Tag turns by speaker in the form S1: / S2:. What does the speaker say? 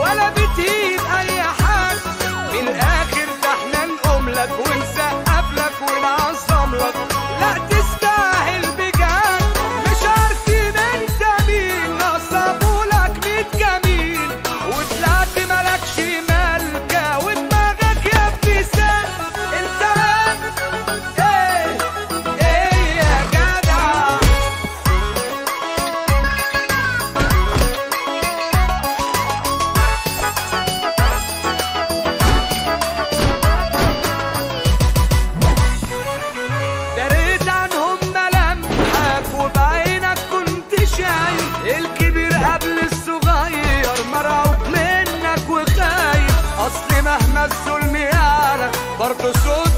S1: ولا بتهين اي حد من الاخر ده احنا نقوم لك ونسقف لك ونعظم لك لا تستاهل بجد مش عارفين انت مين نصبولك ميت جميل وطلعت مالكش مالكة ودماغك يا ابني سد انت ايه ايه يا جدع دريت عنهم ملامحك وبعينك كنت شايف الكبير قبل الصغير مرعوب منك وخايف اصل مهما الظلم يعلى برضه صوت